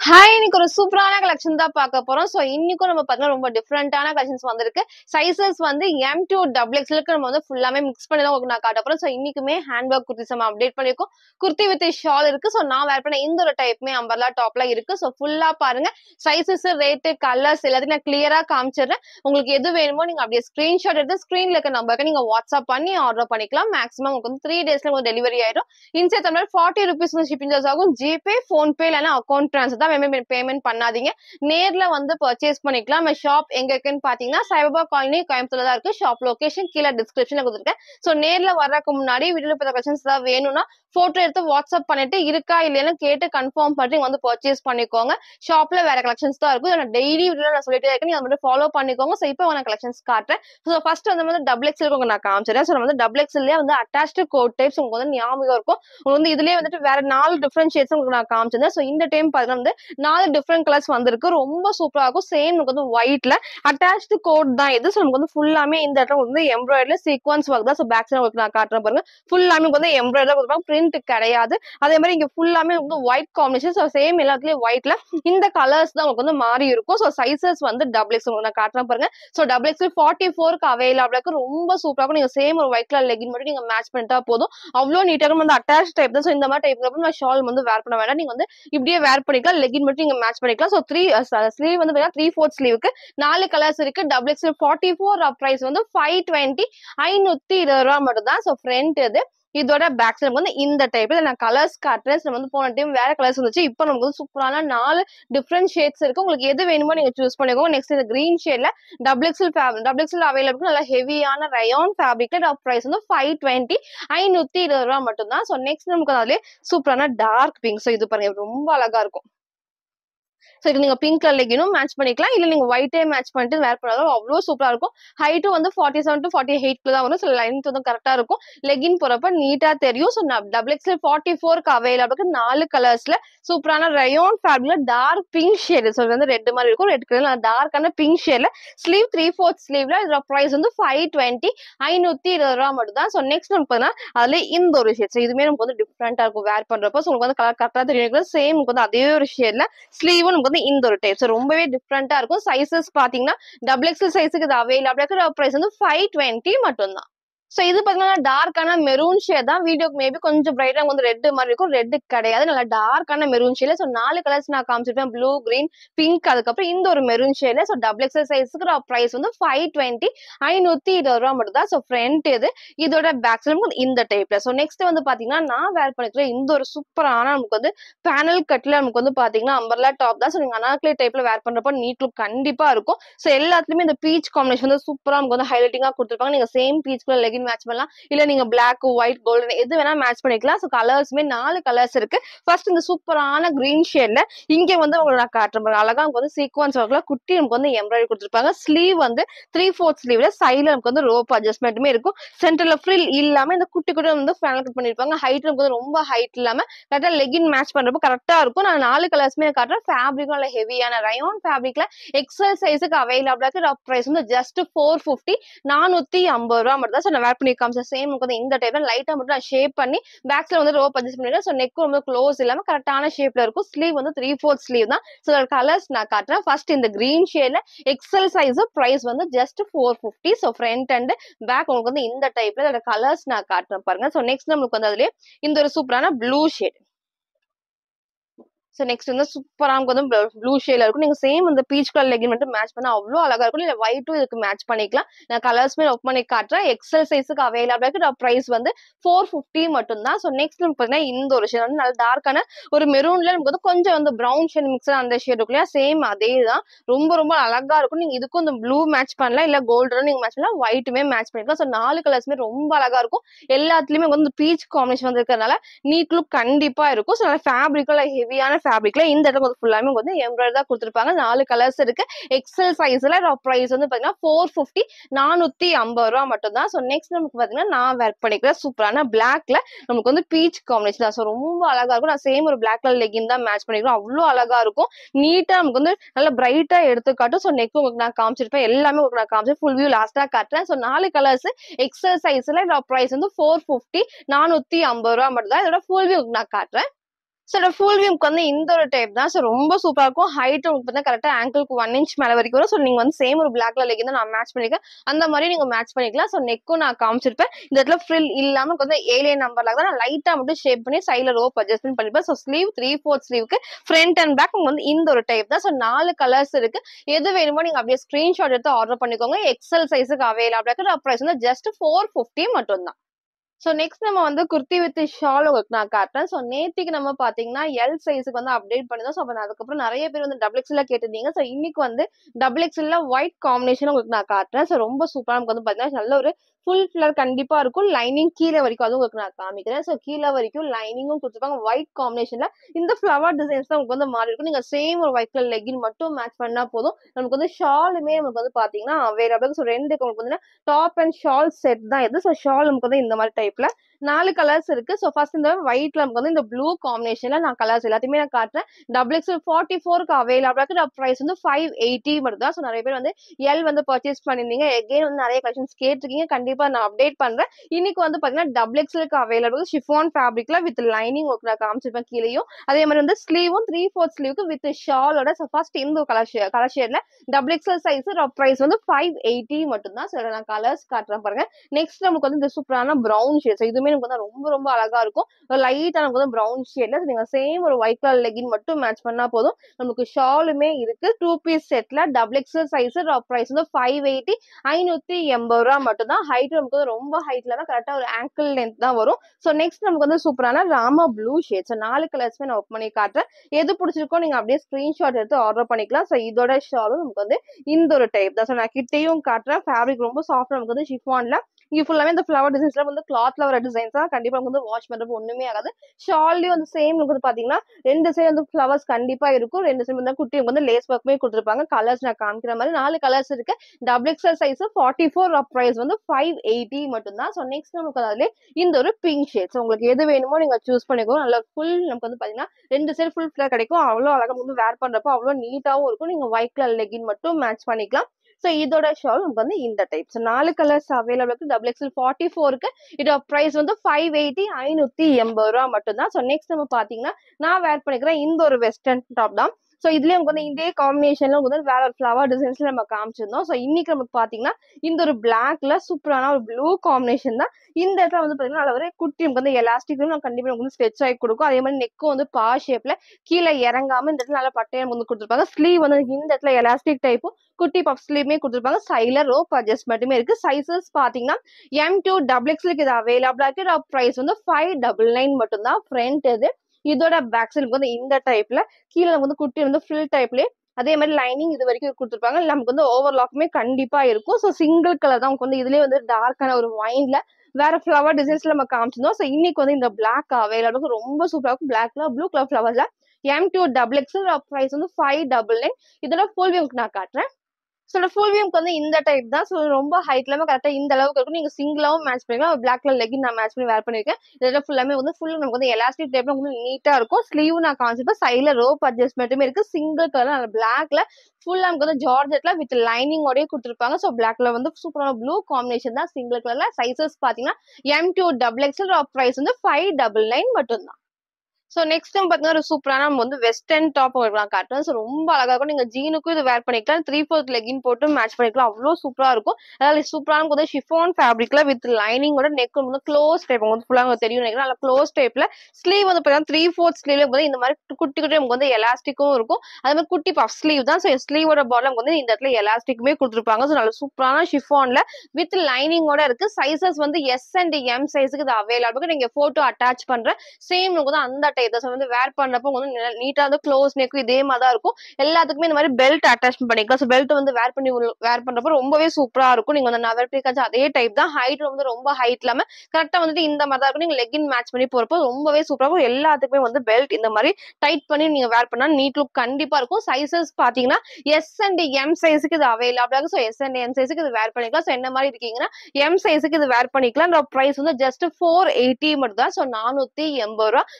Hi இன்னைக்கு ஒரு சூப்பரான கலெக்ஷன் தான் பார்க்க போறோம் ஸோ இன்னைக்கும் நம்ம பார்த்தீங்கன்னா ரொம்ப டிஃப்ரெண்டான கலெக்ஷன்ஸ் வந்திருக்கு சைசஸ் வந்து எம் டூ டபுள் எக்ஸ்லுக்கு நம்ம வந்து ஃபுல்லாமே மிக்ஸ் பண்ணி தான் உங்களுக்கு நான் காட்ட போறோம் ஸோ இன்னைக்குமே ஹேண்ட் ஒர்க் குர்த்திஸ் நம்ம அப்டேட் பண்ணியிருக்கோம் குர்த்தி வித் ஷால் இருக்கு ஸோ நான் வேர் பண்ண இந்த ஒரு டைப்புமே அம்பர்லா டாப்ல இருக்கு ஸோ ஃபுல்லா பாருங்க சைசஸ் ரேட்டு கலர்ஸ் எல்லாத்தையும் நான் கிளியரா காமிச்சிடுறேன் உங்களுக்கு எது வேணுமோ நீங்க அப்படியே ஸ்கிரீன்ஷாட் எடுத்து ஸ்கிரீன்ல இருக்க நம்பருக்கு நீங்க வாட்ஸ்அப் பண்ணி ஆர்டர் பண்ணிக்கலாம் மேக்ஸிமம் உங்களுக்கு வந்து த்ரீ டேஸ்ல உங்களுக்கு டெலிவரி ஆயிடும் inside Tamil forty rupees shipping charge ஆகும் ஜிபே ஃபோன்பே இல்லைன்னா அக்கௌண்ட் ட்ரான்ஸ்ஃபர் தான் பேமெண்ட் பண்ணாதீங்க நேர்ல வந்து பர்ச்சேஸ் பண்ணிக்கலாம் நம்ம ஷாப் எங்க இருக்குன்னு பாத்தீங்கன்னா சைபா காலனி கோயம்புத்தூர்ல தான் இருக்கு ஷாப் லொகேஷன் கீழே டிஸ்கிரிப்ஷன்ல கொடுத்துருக்கேன் ஸோ நேர்ல வர்றதுக்கு முன்னாடி வீடியோ பத்த கலெக்ஷன்ஸ் தான் வேணும்னா போட்டோ எடுத்து வாட்ஸ்அப் பண்ணிட்டு இருக்கா இல்லைன்னு கேட்டு கன்ஃபார்ம் பண்ணி நீங்க வந்து பர்ச்சேஸ் பண்ணிக்கோங்க ஷாப்ல வேற கலெக்ஷன்ஸ் தான் இருக்கும் நான் டெய்லி வீடியோ நான் சொல்லிட்டே இருக்கேன் நீங்க வந்து ஃபாலோ பண்ணிக்கோங்க ஸோ இப்போ நான் கலெக்ஷன்ஸ் காட்டுறேன் ஸோ ஃபர்ஸ்ட் வந்து வந்து டபுள் எக்ஸ்எல் உங்களுக்கு நான் காமிச்சிடுறேன் ஸோ நம்ம வந்து டபுள் எக்ஸ்எல்லே வந்து அட்டாச்டு கோட் டைப்ஸ் உங்களுக்கு வந்து ஞாபகம் இருக்கும் உங்களுக்கு வந்து இதுலயே வந்துட்டு வேற நாலு டிஃப்ரெண்ட் ஷேட்ஸ் உங்களுக்கு நான் காமிச்சிருந்தேன் ஸோ இந்த டைம் பார்த்தீங்கன்னா வந்து நாலு டிஃப்ரெண்ட் கலர்ஸ் வந்திருக்கு ரொம்ப சூப்பரா இருக்கும் சேம் நமக்கு வந்து ஒயிட்ல அட்டாச்டு கோட் தான் இது ஸோ நமக்கு வந்து ஃபுல்லாமே இந்த இடத்துல உங்களுக்கு வந்து எம்ப்ராய்டரி சீக்வன்ஸ் ஒர்க் தான் ஸோ பேக் சைடு உங்களுக்கு நான் காட்டுறேன் பாருங்க ஃபுல்லாமே உங்களுக்கு வந்து எம்ப்ராய்டரி கொடுத்துருப்பாங்க பிரிண்ட் கிடையாது அதே மாதிரி இங்க ஃபுல்லாமே வந்து ஒயிட் காம்பினேஷன் ஸோ சேம் எல்லாத்துலயும் ஒயிட்ல இந்த கலர்ஸ் தான் உங்களுக்கு வந்து மாறி இருக்கும் ஸோ சைசஸ் வந்து டபுள் எக்ஸ் உங்களுக்கு நான் காட்டுறேன் பாருங்க ஸோ டபுள் எக்ஸ் ஃபார்ட்டி ஃபோருக்கு அவைலபிள் இருக்கு ரொம்ப சூப்பரா இருக்கும் நீங்க சேம் ஒரு ஒயிட் கலர் லெகின் மட்டும் நீங்க மேட்ச் பண்ணிட்டா போதும் அவ்வளோ நீட்டாக வந்து அட்டாச் டைப் தான் ஸோ இந்த மாதிரி டைப் நான் ஷால் வந்து வேர் பண்ண வேண்டாம் நீங்க வந்து இப்படியே வேர் பண்ணிக்கலாம் லெகின் மட்டும் நீங்க மேட்ச் பண்ணிக்கலாம் ஸோ த்ரீ ஸ்லீவ் வந்து த்ரீ ஃபோர்த் ஸ்லீவுக்கு நாலு கலர்ஸ் இருக்கு double X forty four price வந்து ஃபைவ் டுவெண்ட்டி ஐநூத்தி இருபது ரூபா மட்டும் தான் ஸோ ஃப்ரண்ட் இது இதோட பேக் சைடு வந்து இந்த டைப்ல நான் கலர்ஸ் காட்டுறேன் நம்ம வந்து போன டைம் வேற கலர்ஸ் இருந்துச்சு இப்போ நமக்கு வந்து சூப்பரான நாலு டிஃப்ரெண்ட் ஷேட்ஸ் இருக்கு உங்களுக்கு எது வேணுமோ நீங்க சூஸ் பண்ணிக்கோங்க நெக்ஸ்ட் இந்த கிரீன் ஷேட்ல double XL double XL available நல்ல ஹெவியான ரயான் ஃபேப்ரிக்ல ப்ரைஸ் வந்து ஃபைவ் டுவெண்ட்டி ஐநூத்தி இருபது ரூபா மட்டும் தான் ஸோ நெக்ஸ்ட் நமக்கு அதுலேயே சூப்பரான டார்க் பிங்க் ஸோ இது பாருங்க ரொம்ப அழகா இருக்கும் ஸோ இது நீங்க பிங்க் கலர் லெகினும் மேட்ச் பண்ணிக்கலாம் இல்ல நீங்க ஒயிட்டே மேட்ச் பண்ணிட்டு வேர் பண்ணாலும் அவ்வளோ சூப்பரா இருக்கும் ஹைட்டும் வந்து ஃபார்ட்டி செவன் டு ஃபார்ட்டி எயிட்ல தான் வரும் ஸோ லென்த் வந்து கரெக்டா இருக்கும் லெகின் போறப்ப நீட்டா தெரியும் ஸோ டபுள் எக்ஸ்எல் ஃபார்ட்டி ஃபோருக்கு அவைலபிள் நாலு கலர்ஸ்ல சூப்பரான ரயோன் ஃபேப்ரிக்ல டார்க் பிங்க் ஷேடு ஸோ வந்து ரெட் மாதிரி இருக்கும் ரெட் கலர் டார்க்கான பிங்க் ஷேட்ல ஸ்லீவ் த்ரீ ஃபோர்த் ஸ்லீவ்ல இதோட ப்ரைஸ் வந்து ஃபைவ் டுவெண்ட்டி ஐநூத்தி இருபது ரூபா மட்டும் தான் ஸோ நெக்ஸ்ட் நமக்கு பார்த்தீங்கன்னா அதுல இந்த ஒரு ஷேட் ஸோ இதுமே நமக்கு வந்து டிஃப்ரெண்டா இருக்கும் வேர் பண்றப்போ ஸோ உங்களுக்கு வந்து கலர் கரெக்டா தெரியும் சேம் நமக்கு வந்து அதே ஒரு ஷேட்ல ஸ்லீவும் நமக்கு வந்து இந்த ஒரு டைப் ஸோ ரொம்பவே டிஃப்ரெண்டா இருக்கும் சைசஸ் பாத்தீங்கன்னா டபுள் எக்ஸல் சைஸுக்கு இது அவைலபிள் இருக்கிற ப்ரைஸ் வந்து ஃபைவ் டுவெண்ட்டி மட்டும் தான் ஸோ இது பார்த்தீங்கன்னா டார்க்கான மெரூன் ஷேட் தான் வீடியோக்கு மேபி கொஞ்சம் பிரைட்டா வந்து ரெட் மாதிரி இருக்கும் ரெட் கிடையாது நல்லா டார்க்கான மெரூன் ஷேட்ல ஸோ நாலு கலர்ஸ் நான் காமிச்சிருப்பேன் ப்ளூ கிரீன் பிங்க் அதுக்கப்புறம் இந்த ஒரு மெரூன் ஷேட்ல ஸோ டபுள் எக்ஸல் சைஸுக்கு ப்ரைஸ் வந்து ஃபைவ் டுவெண்ட்டி ஐநூத்தி இருபது ரூபா மட்டும் தான் ஸோ ஃப்ரண்ட் இது இதோட பேக் சைடு இந்த டைப்ல ஸோ நெக்ஸ்ட் வந்து பாத்தீங்கன்னா நான் வேர் பண்ணிக்கிற இந்த ஒரு சூப்பரான நமக்கு வந்து பேனல் கட்ல நமக்கு வந்து பாத்தீங்கன்னா அம்பர்லா டாப் தான் ஸோ நீங்க அனாக்லே டைப்ல வேர் பண்றப்போ நீட் லுக் கண்டிப்பா இருக்கும் ஸோ எல்லாத்துலயுமே இந்த பீச் காம்பினேஷன் வந்து சூப்பரா நமக்கு வந்து ஹைலைட்டிங்கா கொடுத்துருப்பாங்க நீங்க same peach colour legging match பண்ணலாம் இல்ல நீங்க பிளாக் ஒயிட் கோல்டன் எது வேணா மேட்ச் பண்ணிக்கலாம் ஸோ கலர்ஸ்மே நாலு கலர்ஸ் இருக்கு ஃபர்ஸ்ட் இந்த சூப்பரான கிரீன் ஷேட்ல இங்க வந்து உங்களுக்கு நான் காட்டுறேன் பாருங்க. அழகா நமக்கு வந்து சீக்வன்ஸ் ஒர்க்ல குட்டி நமக்கு வந்து எம்ப்ராய்டரி கொடுத்துருப்பாங்க ஸ்லீவ் வந்து த்ரீ ஃபோர்த் ஸ்லீவ்ல சைட்ல நமக்கு வந்து ரோப் அட்ஜஸ்ட்மெண்ட்டுமே இருக்கும் சென்டர்ல ஃப்ரில் இல்லாம இந்த குட்டி குட்டி வந்து ஃபேனல் கட் பண்ணிருப்பாங்க ஹைட் நமக்கு வந்து ரொம்ப ஹைட் இல்லாம கரெக்டா லெகின் மேட்ச் பண்றப்போ கரெக்டா இருக்கும் நான் நாலு கலர்ஸ்மே காட்டுறேன் ஃபேப்ரிக்கும் நல்ல ஹெவியான ரயான் ஃபேப்ரிக்ல எக்ஸல் சைஸுக்கு அவைலபிளா இருக்கு ப்ரைஸ் வந்து ஜஸ்ட் ஃபோர் ஃபிஃப்டி நானூத்தி ஐம்பது ரூபா மட்டும் தான் ஸோ நான் வேர் பண்ணி காமிச்சேன் சேம் வந்து இந்த டைப்ல லைட்டா மட்டும் நான் ஷேப் பண்ணி பேக்ஸ்ல வந்து ரோப் அட்ஜஸ்ட் பண்ணிடுறேன் ஸோ நெக் ரொம்ப க்ளோஸ் இல்லாம கரெக்டான ஷேப்ல இருக்கும் ஸ்லீவ் வந்து த்ரீ ஃபோர்த் ஸ்லீவ் தான் ஸோ கலர்ஸ் நான் காட்டுறேன் ஃபர்ஸ்ட் இந்த கிரீன் ஷேட்ல எக்ஸல் சைஸ் பிரைஸ் வந்து just four fifty so front and back உங்களுக்கு வந்து இந்த டைப்ல இதோட கலர்ஸ் நான் காட்டுறேன் பாருங்க ஸோ நெக்ஸ்ட் நம்மளுக்கு வந்து அதுலயே இந்த ஒரு சூப்பரான ப்ளூ ஷேட் ஸோ நெக்ஸ்ட் வந்து சூப்பராக நமக்கு வந்து ப்ளூ ஷேல இருக்கும் நீங்கள் சேம் இந்த பீச் கலர் லெகின் மட்டும் மேட்ச் பண்ணால் அவ்வளோ அழகா இருக்கும் இல்லை ஒயிட்டும் இதுக்கு மேட்ச் பண்ணிக்கலாம் நான் கலர்ஸ்மே ஒர்க் பண்ணி காட்டுறேன் எக்ஸல் சைஸுக்கு அவைலபிள் இருக்கு ப்ரைஸ் வந்து ஃபோர் ஃபிஃப்டி மட்டும் தான் ஸோ நெக்ஸ்ட் நமக்கு பார்த்தீங்கன்னா இந்த ஒரு ஷேட் வந்து நல்ல டார்க்கான ஒரு மெரூன்ல நமக்கு வந்து கொஞ்சம் வந்து ப்ரௌன் ஷேட் மிக்ஸ் அந்த ஷேட் இருக்கும் இல்லையா சேம் அதே தான் ரொம்ப ரொம்ப அழகா இருக்கும் நீங்க இதுக்கும் இந்த ப்ளூ மேட்ச் பண்ணலாம் இல்ல கோல்டன் நீங்க மேட்ச் பண்ணலாம் ஒயிட்டுமே மேட்ச் பண்ணிக்கலாம் ஸோ நாலு கலர்ஸ்மே ரொம்ப அழகா இருக்கும் எல்லாத்துலயுமே வந்து பீச் காம்பினேஷன் வந்து இருக்கிறதுனால நீட் லுக் கண்டிப்பா இருக்கும் ஸோ ஃபேப்ரிக்கும் ஹெவியான ஃபேப்ரிக்ல இந்த இடத்துல வந்து ஃபுல்லாமே வந்து எம்ப்ராய்டரி தான் கொடுத்துருப்பாங்க நாலு கலர்ஸ் இருக்கு எக்ஸல் சைஸ்ல ப்ரைஸ் வந்து பாத்தீங்கன்னா ஃபோர் ஃபிஃப்டி நானூத்தி ஐம்பது ரூபா மட்டும் தான் ஸோ நெக்ஸ்ட் நமக்கு பாத்தீங்கன்னா நான் வேர் பண்ணிக்கிற சூப்பரான பிளாக்ல நமக்கு வந்து பீச் காம்பினேஷன் தான் ஸோ ரொம்ப அழகா இருக்கும் நான் சேம் ஒரு பிளாக் கலர் லெகின் தான் மேட்ச் பண்ணிக்கிறோம் அவ்வளோ அழகா இருக்கும் நீட்டா நமக்கு வந்து நல்லா பிரைட்டா எடுத்துக்காட்டும் ஸோ நெக் உங்களுக்கு நான் காமிச்சிருப்பேன் எல்லாமே உங்களுக்கு நான் காமிச்சு ஃபுல் வியூ லாஸ்டா காட்டுறேன் ஸோ நாலு கலர்ஸ் எக்ஸல் சைஸ்ல ப்ரைஸ் வந்து ஃபோர் ஃபிஃப்டி நானூத்தி ஐம்பது ரூபா மட்டும் தான் இதோட ஃபுல் வியூ நான் காட்டுறேன் ஸோ ஃபுல் வியூக்கு வந்து இந்த ஒரு டைப் தான் ஸோ ரொம்ப சூப்பரா இருக்கும் ஹைட் உங்களுக்கு பார்த்தா கரெக்டாக ஆங்கிளுக்கு ஒன் இன்ச் மேல வரைக்கும் வரும் ஸோ நீங்க வந்து சேம் ஒரு பிளாக் கலர் லெகின் தான் நான் மேட்ச் பண்ணிருக்கேன் அந்த மாதிரி நீங்க மேட்ச் பண்ணிக்கலாம் ஸோ நெக்கும் நான் காமிச்சிருப்பேன் இந்த இடத்துல ஃப்ரில் இல்லாம எனக்கு வந்து ஏலியன் நம்பர்ல தான் நான் லைட்டா மட்டும் ஷேப் பண்ணி சைடில் ரோப் அட்ஜஸ்ட்மெண்ட் பண்ணிப்பேன் ஸோ ஸ்லீவ் த்ரீ ஃபோர்த் ஸ்லீவ்க்கு ஃப்ரண்ட் அண்ட் பேக் வந்து இந்த ஒரு டைப் தான் ஸோ நாலு கலர்ஸ் இருக்கு எது வேணுமோ நீங்க அப்படியே ஸ்கிரீன்ஷாட் எடுத்து ஆர்டர் பண்ணிக்கோங்க எக்ஸல் சைஸுக்கு அவைலபிள் இருக்கு ப்ரைஸ் வந்து ஜஸ்ட் ஃபோர் ஃபிஃப்டி மட்டும் தான் ஸோ நெக்ஸ்ட் நம்ம வந்து குர்த்தி வித் ஷால் உங்களுக்கு நான் காட்டுறேன் ஸோ நேத்திக்கு நம்ம பார்த்தீங்கன்னா எல் சைஸுக்கு வந்து அப்டேட் பண்ணிருந்தோம் ஸோ அப்போ அதுக்கப்புறம் நிறைய பேர் வந்து டபுள் எக்ஸ்ல கேட்டிருந்தீங்க ஸோ இன்னைக்கு வந்து டபுள் எக்ஸ்ல ஒயிட் காம்பினேஷன் உங்களுக்கு நான் காட்டுறேன் ஸோ ரொம்ப சூப்பராக நமக்கு வந்து பார்த்தீங்கன்னா நல்ல ஒரு ஃபுல் ஃபிளர் கண்டிப்பா இருக்கும் லைனிங் கீழே வரைக்கும் அதுவும் உங்களுக்கு நான் காமிக்கிறேன் ஸோ கீழே வரைக்கும் லைனிங்கும் கொடுத்துருப்பாங்க ஒயிட் காம்பினேஷன்ல இந்த ஃப்ளவர் டிசைன்ஸ் தான் உங்களுக்கு வந்து மாறி இருக்கும் நீங்க சேம் ஒரு ஒயிட் கலர் லெகின் மட்டும் மேட்ச் பண்ணா போதும் நமக்கு வந்து ஷாலுமே நமக்கு வந்து பாத்தீங்கன்னா அவைலபிள் ஸோ ரெண்டுக்கு உங்களுக்கு வந்து டாப் அண்ட் ஷால் செட் தான் இது ஸோ ஷால் நமக்கு வந்து இந்த மாதிரி டைப்ல நாலு கலர்ஸ் இருக்கு ஸோ ஃபர்ஸ்ட் இந்த ஒயிட்ல நமக்கு வந்து இந்த ப்ளூ காம்பினேஷன்ல நான் கலர்ஸ் எல்லாத்தையுமே நான் காட்டுறேன் டபுள் எக்ஸ் ஃபார்ட்டி ஃபோருக்கு அவைலபிள் இருக்கு ப்ரைஸ் வந்து ஃபைவ் எயிட்டி மட்டும் தான் ஸோ நிறைய பேர் வந்து எல் வந்து பர்ச்சேஸ் பண்ணிருந்தீங்க எகைன் வந்து நிறைய கலெக்ஷன்ஸ் கேட்டிருக்கீங்க கண்டிப்பா நான் அப்டேட் பண்றேன் இன்னைக்கு வந்து பாத்தீங்கன்னா டபுள் எக்ஸ்லுக்கு அவைலபிள் ஷிஃபான் ஃபேப்ரிக்ல வித் லைனிங் ஒர்க் நான் காமிச்சிருப்பேன் கீழேயும் அதே மாதிரி வந்து ஸ்லீவும் த்ரீ ஃபோர்த் ஸ்லீவுக்கு வித் ஷாலோட ஃபர்ஸ்ட் இந்த கலர் ஷேர் கலர் ஷேர்ல டபுள் எக்ஸ்எல் சைஸ் ப்ரைஸ் வந்து ஃபைவ் எயிட்டி மட்டும் தான் சில நான் கலர்ஸ் காட்டுறேன் பாருங்க நெக்ஸ்ட் நமக்கு வந்து இந்த சூப்பரான ப்ரௌன் ஷேட் இதுவுமே நமக்கு வந்து ரொம்ப ரொம்ப அழகா இருக்கும் லைட்டா நமக்கு வந்து ப்ரௌன் ஷேட்ல நீங்க சேம் ஒரு ஒயிட் கலர் லெகின் மட்டும் மேட்ச் பண்ணா போதும் நமக்கு ஷாலுமே இருக்கு டூ பீஸ் செட்ல டபுள் எக்ஸ்எல் சைஸ் ப்ரைஸ் வந்து ஃபைவ் எயிட்டி ஐநூத்தி எண்பது ரூபா மட்டும் தான் ஹைட் நமக்கு வந்து ரொம்ப ஹைட் இல்லாம கரெக்டா ஒரு ஆங்கிள் லென்த் தான் வரும் ஸோ நெக்ஸ்ட் நமக்கு வந்து சூப்பரான ராமா ப்ளூ ஷேட் ஸோ நாலு கலர்ஸ்மே நான் ஒர்க் பண்ணி காட்டுறேன் எது பிடிச்சிருக்கோ நீங்க அப்படியே ஸ்கிரீன்ஷாட் எடுத்து ஆர்டர் பண்ணிக்கலாம் ஸோ இதோட ஷாலும் நமக்கு வந்து இந்த ஒரு டைப் தான் ஸோ நான் கிட்டையும் காட்டுறேன் ஃபேப்ரிக் ரொம்ப சாஃப்ட் நமக்கு வந்து ஷிஃபான்ல இங்க ஃபுல்லாவே இந்த ஃபிளவர் டிசைன்ஸ்ல வந்து கிளாத்ல வர டிசைன்ஸ் தான் கண்டிப்பா நமக்கு வந்து வாஷ் பண்றப்ப ஒண்ணுமே ஆகாது ஷால்லயும் வந்து சேம் வந்து பாத்தீங்கன்னா ரெண்டு சைடு வந்து ஃபிளவர்ஸ் கண்டிப்பா இருக்கும் ரெண்டு சைடு வந்து குட்டி வந்து லேஸ் ஒர்க்குமே கொடுத்துருப்பாங்க கலர்ஸ் நான் காமிக்கிற மாதிரி நாலு கலர்ஸ் இருக்கு double XL size forty four price வந்து ஃபைவ் எயிட்டி மட்டும் தான் ஸோ நெக்ஸ்ட் நமக்கு அதுல இந்த ஒரு பிங்க் ஷேட்ஸ் உங்களுக்கு எது வேணுமோ நீங்க சூஸ் பண்ணிக்கோ நல்ல ஃபுல் நமக்கு வந்து பாத்தீங்கன்னா ரெண்டு சைடு ஃபுல் ஃபிளர் கிடைக்கும் அவ்வளோ அழகா வந்து வேர் பண்றப்போ அவ்வளோ நீட்டாவும் இருக்கும் நீங்க ஒயிட் கலர் லெகின் மட்டும் மேட்ச் பண்ணிக்கலாம் ஸோ இதோட ஷால் நமக்கு வந்து இந்த டைப் ஸோ நாலு கலர்ஸ் அவைலபிள் இருக்கு டபுள் எக்ஸ்எல் ஃபார்ட்டி ஃபோருக்கு இதோட ப்ரைஸ் வந்து ஃபைவ் எயிட்டி ஐநூத்தி எண்பது ரூபா மட்டும் தான் ஸோ நெக்ஸ்ட் நம்ம பாத்தீங்கன்னா நான் வேர் பண்ணிக்கிறேன் இந்த ஒரு வெஸ்டர்ன் டாப் தான் ஸோ இதுலயே உங்களுக்கு வந்து இதே காம்பினேஷன்ல உங்களுக்கு வந்து வேற ஒரு ஃபிளவர் டிசைன்ஸ்ல நம்ம காமிச்சிருந்தோம் ஸோ இன்னைக்கு நமக்கு பாத்தீங்கன்னா இந்த ஒரு பிளாக்ல சூப்பரான ஒரு ப்ளூ காம்பினேஷன் தான் இந்த இடத்துல வந்து பாத்தீங்கன்னா நல்ல ஒரு குட்டி நமக்கு வந்து எலாஸ்டிக் நம்ம கண்டிப்பா நமக்கு வந்து ஸ்ட்ரெச் ஆகி கொடுக்கும் அதே மாதிரி நெக்கும் வந்து பா ஷேப்ல கீழே இறங்காம இந்த இடத்துல நல்லா பட்டையம் வந்து கொடுத்துருப்பாங்க ஸ்லீவ் வந்து இந்த இடத்துல எலாஸ்டிக் டைப்பும் குட்டி பஃப் ஸ்லீவ்மே கொடுத்துருப்பாங்க சைட்ல ரோப் அட்ஜஸ்ட்மெண்ட்டுமே இருக்கு சைசஸ் பாத்தீங்கன்னா எம் டூ டபுள் எக்ஸ்லுக்கு இது அவைலபிளா இருக்கு ப்ரைஸ் வந்து ஃபைவ் டபுள் நைன் மட்டும் தான் ஃப்ரண்ட் இது இதோட பேக் சைடு வந்து இந்த டைப்ல கீழே வந்து குட்டி வந்து ஃபில் டைப்லயே அதே மாதிரி லைனிங் இது வரைக்கும் கொடுத்துருப்பாங்க நமக்கு வந்து ஓவர்லாக்குமே கண்டிப்பா இருக்கும் ஸோ சிங்கிள் கலர் தான் உங்களுக்கு வந்து இதுலயே வந்து டார்க்கான ஒரு வைன்ல வேற ஃபிளவர் டிசைன்ஸ்ல நம்ம காமிச்சிருந்தோம் ஸோ இன்னைக்கு வந்து இந்த பிளாக் அவைலபிள் ரொம்ப சூப்பரா இருக்கும் பிளாக்ல ப்ளூ கலர் ஃபிளவர்ஸ்ல M to double X price வந்து ஃபைவ் டபுள் நைன் இதோட ஃபுல் வியூக்கு நான் காட்டுறேன் ஸோ ஃபுல் வியூக்கு வந்து இந்த டைப் தான் ஸோ ரொம்ப ஹைட் இல்லாம கரெக்டா இந்த அளவுக்கு இருக்கும் நீங்க சிங்கிளாவும் மேட்ச் பண்ணிக்கலாம் பிளாக் கலர் லெகின் நான் மேட்ச் பண்ணி வேர் பண்ணிருக்கேன் இதோட ஃபுல்லாமே வந்து ஃபுல் நமக்கு வந்து எலாஸ்டிக் டைப்ல வந்து நீட்டா இருக்கும் ஸ்லீவ் நான் காமிச்சிருப்பேன் சைட்ல ரோப் அட்ஜஸ்ட்மெண்ட்டுமே இருக்கு சிங்கிள் கலர் பிளாக்ல ஃபுல் நமக்கு வந்து ஜார்ஜெட்ல வித் லைனிங்கோடய கொடுத்துருப்பாங்க ஸோ பிளாக்ல வந்து சூப்பரான ப்ளூ காம்பினேஷன் தான் சிங்கிள் கலர்ல சைசஸ் பாத்தீங்கன்னா M to double XL price வந்து ஃபைவ் டபுள் நைன் மட்டும் தான் ஸோ நெக்ஸ்ட் டைம் பார்த்தீங்கன்னா ஒரு சூப்பரான நம்ம வந்து வெஸ்டர்ன் டாப் உங்களுக்கு நான் காட்டுறேன் ஸோ ரொம்ப அழகா இருக்கும் நீங்க ஜீனுக்கும் இது வேர் பண்ணிக்கலாம் த்ரீ ஃபோர்த் லெகின் போட்டு மேட்ச் பண்ணிக்கலாம் அவ்வளோ சூப்பரா இருக்கும் அதாவது சூப்பரான வந்து ஷிஃபான் ஃபேப்ரிக்ல வித் லைனிங்கோட நெக் வந்து க்ளோஸ் டைப் உங்களுக்கு ஃபுல்லாக தெரியும் நினைக்கிறேன் நல்லா க்ளோஸ் டைப்ல ஸ்லீவ் வந்து பார்த்தீங்கன்னா த்ரீ ஃபோர்த் ஸ்லீவ்ல வந்து இந்த மாதிரி குட்டி குட்டி நமக்கு வந்து எலாஸ்டிக்கும் இருக்கும் அதே மாதிரி குட்டி பஃப் ஸ்லீவ் தான் ஸோ ஸ்லீவோட பாட்டம் வந்து இந்த இடத்துல எலாஸ்டிக்குமே கொடுத்துருப்பாங்க ஸோ நல்ல சூப்பரான ஷிஃபான்ல வித் லைனிங்கோட இருக்கு சைசஸ் வந்து எஸ் அண்ட் எம் சைஸுக்கு இது அவைலபிள் நீங்க போட்டோ அட்டாச் பண்ற சேம் நமக்கு வந்து அந்த டைப் தான் வந்து வேர் பண்றப்போ வந்து நீட்டா வந்து க்ளோஸ் நெக் இதே மாதிரி தான் இருக்கும் எல்லாத்துக்குமே இந்த மாதிரி பெல்ட் அட்டாச்மெண்ட் பண்ணிக்கலாம் ஸோ பெல்ட் வந்து வேர் பண்ணி வேர் பண்றப்போ ரொம்பவே சூப்பரா இருக்கும் நீங்க வந்து நவர் பிரிக்காச்சு அதே டைப் தான் ஹைட் வந்து ரொம்ப ஹைட் இல்லாம கரெக்டா வந்துட்டு இந்த மாதிரி தான் இருக்கும் நீங்க லெகின் மேட்ச் பண்ணி போறப்போ ரொம்பவே சூப்பரா இருக்கும் எல்லாத்துக்குமே வந்து பெல்ட் இந்த மாதிரி டைட் பண்ணி நீங்க வேர் பண்ணா நீட் லுக் கண்டிப்பா இருக்கும் சைசஸ் பாத்தீங்கன்னா எஸ் அண்ட் எம் சைஸுக்கு இது அவைலபிள் ஆகும் ஸோ எஸ் அண்ட் எம் சைஸுக்கு இது வேர் பண்ணிக்கலாம் ஸோ என்ன மாதிரி இருக்கீங்கன்னா எம் சைஸுக்கு இது வேர் பண்ணிக்கலாம் இந்த ப்ரைஸ் வந்து ஜஸ்ட் ஃபோர் எயிட்டி மட்டும் தான் ஸோ நானூத்தி எண்பது ரூபா ஃப்ரண்ட்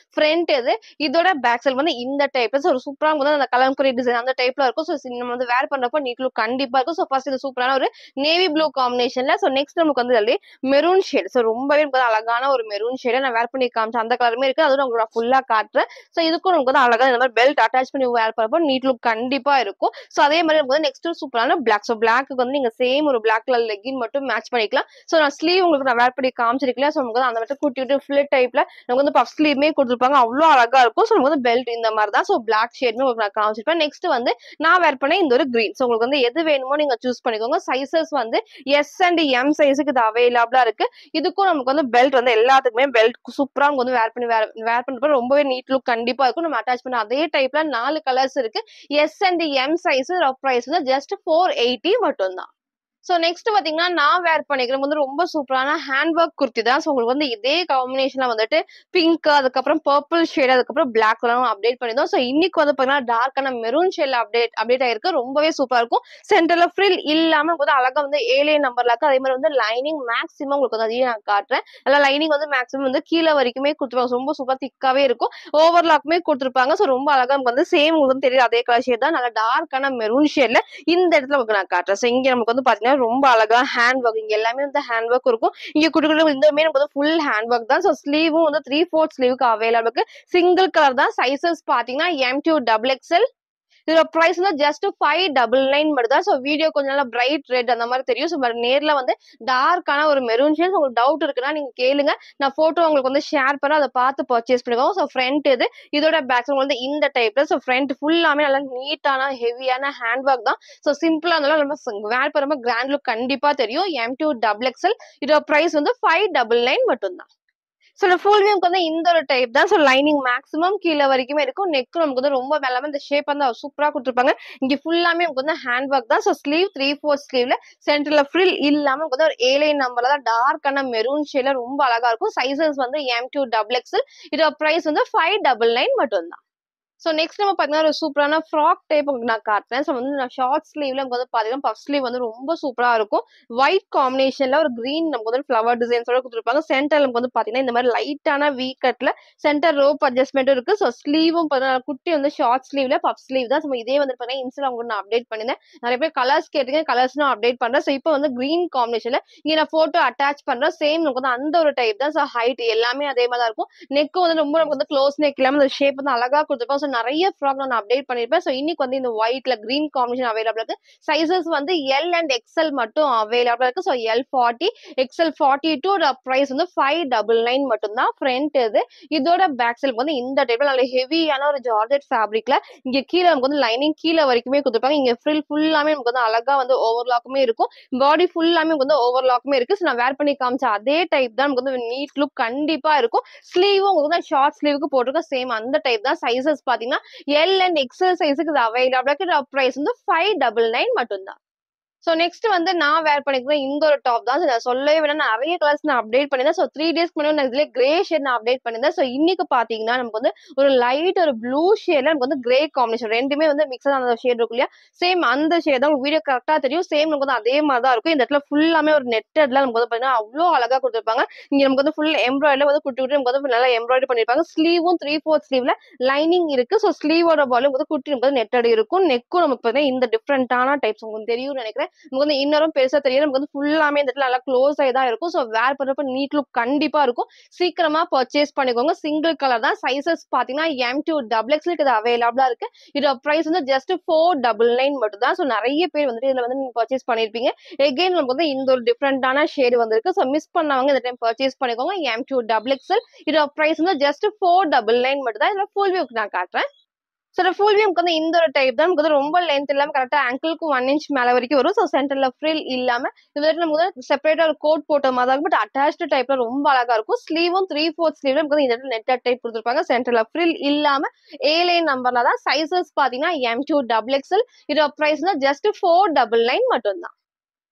ஃப்ரண்ட் இது இதோட பேக் சைடு வந்து இந்த டைப்ல ஒரு சூப்பரா வந்து அந்த கலம்கரி டிசைன் அந்த டைப்ல இருக்கும் ஸோ நம்ம வந்து வேர் பண்றப்போ நீட் லுக் கண்டிப்பா இருக்கும் ஸோ ஃபர்ஸ்ட் இது சூப்பரான ஒரு நேவி ப்ளூ காம்பினேஷன்ல ஸோ நெக்ஸ்ட் நமக்கு வந்து அதுல மெரூன் ஷேட் ஸோ ரொம்பவே நமக்கு வந்து அழகான ஒரு மெரூன் ஷேடை நான் வேர் பண்ணி காமிச்சேன் அந்த கலருமே இருக்கு அதுவும் உங்களுக்கு ஃபுல்லா காட்டுறேன் ஸோ இதுக்கும் நமக்கு வந்து அழகா இந்த மாதிரி பெல்ட் அட்டாச் பண்ணி வேர் பண்ணப்போ நீட் லுக் கண்டிப்பா இருக்கும் ஸோ அதே மாதிரி நமக்கு வந்து நெக்ஸ்ட் சூப்பரான பிளாக் ஸோ பிளாக்கு வந்து நீங்க சேம் ஒரு பிளாக் கலர் லெகின் மட்டும் மேட்ச் பண்ணிக்கலாம் ஸோ நான் ஸ்லீவ் உங்களுக்கு நான் வேர் பண்ணி காமிச்சிருக்கல ஸோ நமக்கு வந்து அந்த மட்டும் குட்டி விட்டு ஃபில் டைப்ல நமக்கு வந்து பஃப் ஸ்லீவ்மே கொடுத்துருப்பாங்க அவ்வளோ அழகா இருக்கும் ஸோ நமக்கு வந்து பெல்ட் இந்த மாதிரி தான் ஸோ பிளாக் ஷேட்மே உங்களுக்கு நான் காமிச்சிருப்பேன் நெக்ஸ்ட் வந்து நான் வேர் பண்ண இந்த ஒரு கிரீன் ஸோ உங்களுக்கு வந்து எது வேணுமோ நீங்க சூஸ் பண்ணிக்கோங்க சைசஸ் வந்து எஸ் அண்ட் எம் சைஸுக்கு இது அவைலபிளா இருக்கு இதுக்கும் நமக்கு வந்து பெல்ட் வந்து எல்லாத்துக்குமே பெல்ட் சூப்பரா வந்து வேர் பண்ணி வேர் வேர் பண்றப்ப ரொம்பவே நீட் லுக் கண்டிப்பா இருக்கும் நம்ம அட்டாச் பண்ண அதே டைப்ல நாலு கலர்ஸ் இருக்கு S and M size price வந்து ஜஸ்ட் ஃபோர் எயிட்டி மட்டும் தான் ஸோ நெக்ஸ்ட் பாத்தீங்கன்னா நான் வேர் பண்ணிக்கிறேன் வந்து ரொம்ப சூப்பரான ஹேண்ட் ஒர்க் குர்த்தி தான் ஸோ உங்களுக்கு வந்து இதே காம்பினேஷன்ல வந்துட்டு பிங்க் அதுக்கப்புறம் பர்பிள் ஷேட் அதுக்கப்புறம் பிளாக் கலரும் அப்டேட் பண்ணியிருந்தோம் ஸோ இன்னைக்கு வந்து பாத்தீங்கன்னா டார்க்கான மெரூன் ஷேட்ல அப்டேட் அப்டேட் ஆயிருக்கு ரொம்பவே சூப்பரா இருக்கும் சென்டர்ல ஃப்ரில் இல்லாம உங்களுக்கு வந்து அழகா வந்து ஏழே நம்பர்ல இருக்கு அதே மாதிரி வந்து லைனிங் மேக்ஸிமம் உங்களுக்கு வந்து அதையும் நான் காட்டுறேன் நல்லா லைனிங் வந்து மேக்ஸிமம் வந்து கீழே வரைக்குமே கொடுத்துருப்பாங்க ரொம்ப சூப்பர் திக்காவே இருக்கும் ஓவர்லாக்குமே கொடுத்துருப்பாங்க ஸோ ரொம்ப அழகா நமக்கு வந்து சேம் உங்களுக்கு வந்து தெரியுது அதே கலர் ஷேட் தான் நல்லா டார்க்கான மெரூன் ஷேட்ல இந்த இடத்துல உங்களுக்கு நான் காட்டுறேன் ஸோ இங்க நமக்கு வந்து பாத்தீங்கன்னா ரொம்ப அழகா ஹேண்ட் ஒர்க் இங்க எல்லாமே வந்து ஹேண்ட் ஒர்க் இருக்கும் இங்க குட்டி குட்டி இதுவுமே நமக்கு வந்து ஃபுல் ஹேண்ட் ஒர்க் தான் ஸோ ஸ்லீவும் வந்து த்ரீ ஃபோர்த் ஸ்லீவுக்கு அவைலபிள் இருக்கு சிங்கிள் கலர் தான் சைசஸ் பாத்தீங்கன்னா எம் டூ டபுள் எக்ஸ்எல் இதோட ப்ரைஸ் வந்து ஜஸ்ட் ஃபைவ் டபுள் நைன் மட்டும் தான் ஸோ வீடியோ கொஞ்சம் நல்லா பிரைட் ரெட் அந்த மாதிரி தெரியும் ஸோ நேர்ல வந்து டார்க்கான ஒரு மெரூன் ஷேட் உங்களுக்கு டவுட் இருக்குன்னா நீங்க கேளுங்க நான் போட்டோ உங்களுக்கு வந்து ஷேர் பண்ண அதை பார்த்து பர்ச்சேஸ் பண்ணிக்கோங்க ஸோ ஃப்ரண்ட் இது இதோட பேக் வந்து இந்த டைப்ல ஸோ ஃப்ரண்ட் ஃபுல்லாமே நல்லா நீட்டான ஹெவியான ஹேண்ட் ஒர்க் தான் ஸோ சிம்பிளா இருந்தாலும் நம்ம வேர் பண்ணுறப்ப கிராண்ட் லுக் கண்டிப்பா தெரியும் எம் டூ டபுள் எக்ஸ்எல் இதோட ப்ரைஸ் வந்து ஃபைவ் டபுள் நைன் மட்டும் தான் ஸோ ஃபுல் வியூக்கு வந்து இந்த ஒரு டைப் தான் ஸோ லைனிங் மேக்ஸிமம் கீழே வரைக்குமே இருக்கும் நெக் நமக்கு வந்து ரொம்ப மேலே இந்த ஷேப் வந்து சூப்பராக கொடுத்துருப்பாங்க இங்கே ஃபுல்லாமே நமக்கு வந்து ஹேண்ட் ஒர்க் தான் ஸோ ஸ்லீவ் த்ரீ ஃபோர் ஸ்லீவ்ல சென்டர்ல ஃப்ரில் இல்லாமல் நமக்கு வந்து ஒரு ஏலைன் நம்பர்ல தான் டார்க்கான மெரூன் ஷேட்ல ரொம்ப அழகா இருக்கும் சைசஸ் வந்து எம் டூ டபுள் எக்ஸல் இதோட ப்ரைஸ் வந்து ஃபைவ் டபுள் நைன் மட்டும் தான் ஸோ நெக்ஸ்ட் நம்ம பார்த்தீங்கன்னா ஒரு சூப்பரான ஃப்ராக் டைப் உங்களுக்கு நான் காட்டுறேன் ஸோ வந்து நான் ஷார்ட் ஸ்லீவ்ல வந்து பார்த்தீங்கன்னா பஃப் ஸ்லீவ் வந்து ரொம்ப சூப்பராக இருக்கும் ஒயிட் காம்பினேஷன்ல ஒரு கிரீன் நமக்கு வந்து ஃப்ளவர் டிசைன்ஸோட கொடுத்துருப்பாங்க சென்டர் நமக்கு வந்து பார்த்தீங்கன்னா இந்த மாதிரி லைட்டான வீ கட்ல சென்டர் ரோப் அட்ஜஸ்ட்மெண்ட்டும் இருக்கு ஸோ ஸ்லீவும் பார்த்தீங்கன்னா குட்டி வந்து ஷார்ட் ஸ்லீவ்ல பஃப் ஸ்லீவ் தான் ஸோ இதே வந்து பார்த்தீங்கன்னா இன்ஸ்டா உங்களுக்கு நான் அப்டேட் பண்ணியிருந்தேன் நிறைய பேர் கலர்ஸ் கேட்டுங்க கலர்ஸ் நான் அப்டேட் பண்றேன் ஸோ இப்போ வந்து கிரீன் காம்பினேஷன்ல இங்க நான் போட்டோ அட்டாச் பண்றேன் சேம் நமக்கு வந்து அந்த ஒரு டைப் தான் ஸோ ஹைட் எல்லாமே அதே மாதிரி தான் இருக்கும் நெக் வந்து ரொம்ப நமக்கு வந்து க்ளோஸ் நெக் இல்லாம அந்த ஷேப் வந்து அழகா கொடுத்துருப்போம் ஸோ நிறைய ஃப்ராக் நான் அப்டேட் பண்ணிருப்பேன் ஸோ இன்னைக்கு வந்து இந்த ஒயிட்ல கிரீன் காம்பினேஷன் அவைலபிள் இருக்கு சைசஸ் வந்து எல் அண்ட் எக்ஸ்எல் மட்டும் அவைலபிள் இருக்கு so L forty XL forty two price வந்து ஃபைவ் டபுள் நைன் மட்டும் தான் ஃப்ரண்ட் இது இதோட பேக் சைடு வந்து இந்த டைப்ல நல்ல ஹெவியான ஒரு ஜார்ஜெட் ஃபேப்ரிக்ல இங்க கீழே நமக்கு வந்து லைனிங் கீழே வரைக்குமே கொடுத்துருப்பாங்க இங்க ஃபில் ஃபுல்லாமே நமக்கு வந்து அழகா வந்து ஓவர்லாக்குமே இருக்கும் பாடி ஃபுல்லாமே நமக்கு வந்து ஓவர்லாக்குமே இருக்கு ஸோ நான் வேர் பண்ணி காமிச்ச அதே டைப் தான் நமக்கு வந்து நீட் லுக் கண்டிப்பா இருக்கும் ஸ்லீவும் உங்களுக்கு வந்து ஷார்ட் ஸ்லீவுக்கு போட்டிருக்க சேம் அந்த டைப் தான் சைசஸ் பாத்தீங்கன்னா எல் அண்ட் எக்ஸல் சைஸுக்கு இது அவைலபிள் இருக்கு ப்ரைஸ் வந்து ஃபைவ் டபுள் நைன் மட்டும்தான் ஸோ நெக்ஸ்ட் வந்து நான் வேர் பண்ணிக்கிறேன் இந்த ஒரு டாப் தான் நான் சொல்லவே வேணா நிறைய கலர்ஸ் நான் அப்டேட் பண்ணியிருந்தேன் ஸோ த்ரீ டேஸ்க்கு முன்னாடி நான் இதுல கிரே ஷேட் நான் அப்டேட் பண்ணியிருந்தேன் ஸோ இன்னைக்கு பாத்தீங்கன்னா நமக்கு வந்து ஒரு லைட் ஒரு ப்ளூ ஷேட்ல நமக்கு வந்து கிரே காம்பினேஷன் ரெண்டுமே வந்து மிக்ஸ் அந்த ஷேட் இருக்கும் இல்லையா சேம் அந்த ஷேட் தான் வீடியோ கரெக்டா தெரியும் சேம் நமக்கு வந்து அதே மாதிரி தான் இருக்கும் இந்த இடத்துல ஃபுல்லாமே ஒரு நெட்டட்ல நமக்கு வந்து பாத்தீங்கன்னா அவ்வளோ அழகா கொடுத்துருப்பாங்க இங்க நமக்கு வந்து ஃபுல் எம்ப்ராய்டரி வந்து குட்டி குட்டி நமக்கு வந்து நல்லா எம்ப்ராய்டரி பண்ணிருப்பாங்க ஸ்லீவும் த்ரீ ஃபோர்த் ஸ்லீவ்ல லைனிங் இருக்கு ஸோ ஸ்லீவோட பாலும் வந்து குட்டி நமக்கு வந்து நெட்டட் இருக்கும் நெக்கும் நமக்கு பார்த்தீங்கன்னா இந்த டிஃப்ரெண்டான டைப்ஸ் உங்களுக்கு தெரியும்னு நினைக்கிறேன் நமக்கு வந்து இன்னொரு பெருசா தெரியும் நமக்கு வந்து ஃபுல்லாமே இந்த இடத்துல நல்லா க்ளோஸ் ஆகி தான் இருக்கும் ஸோ வேர் பண்றப்ப நீட் லுக் கண்டிப்பா இருக்கும் சீக்கிரமா பர்ச்சேஸ் பண்ணிக்கோங்க சிங்கிள் கலர் தான் சைசஸ் பாத்தீங்கன்னா எம் டூ டபுள் எக்ஸ்லுக்கு இது அவைலபிளா இருக்கு இதோட ப்ரைஸ் வந்து ஜஸ்ட் ஃபோர் டபுள் நைன் மட்டும் தான் ஸோ நிறைய பேர் வந்துட்டு இதுல வந்து நீங்க பர்ச்சேஸ் பண்ணிருப்பீங்க எகைன் நமக்கு வந்து இந்த ஒரு டிஃப்ரெண்டான ஷேடு வந்திருக்கு ஸோ மிஸ் பண்ணவங்க இந்த டைம் பர்ச்சேஸ் பண்ணிக்கோங்க எம் டூ டபுள் எக்ஸ்எல் இதோட ப்ரைஸ் வந்து ஜஸ்ட் ஃபோர் டபுள் நைன் மட்டும் தான் இதோட ஃபுல் வியூக்கு நான் காட்டுறேன் ஸோ ஃபுல் வியூக்கு வந்து இந்த ஒரு டைப் தான் நமக்கு வந்து ரொம்ப லென்த் இல்லாம கரெக்டா ஆங்கிளுக்கு ஒன் இன்ச் மேல வரைக்கும் வரும் ஸோ சென்டர்ல ஃப்ரில் இல்லாம இது வரைக்கும் நமக்கு வந்து செப்பரேட்டா ஒரு கோட் போட்ட மாதிரி தான் பட் அட்டாச்டு டைப்ல ரொம்ப அழகா இருக்கும் ஸ்லீவும் த்ரீ ஃபோர்த் ஸ்லீவ்ல நமக்கு வந்து இந்த இடத்துல நெட்டட் டைப் கொடுத்துருப்பாங்க சென்டர்ல ஃப்ரில் இல்லாம ஏலைன் நம்பர்ல தான் சைசஸ் பாத்தீங்கன்னா எம் டூ டபுள் எக்ஸ்எல் இதோட price just four double nine மட்டும் தான்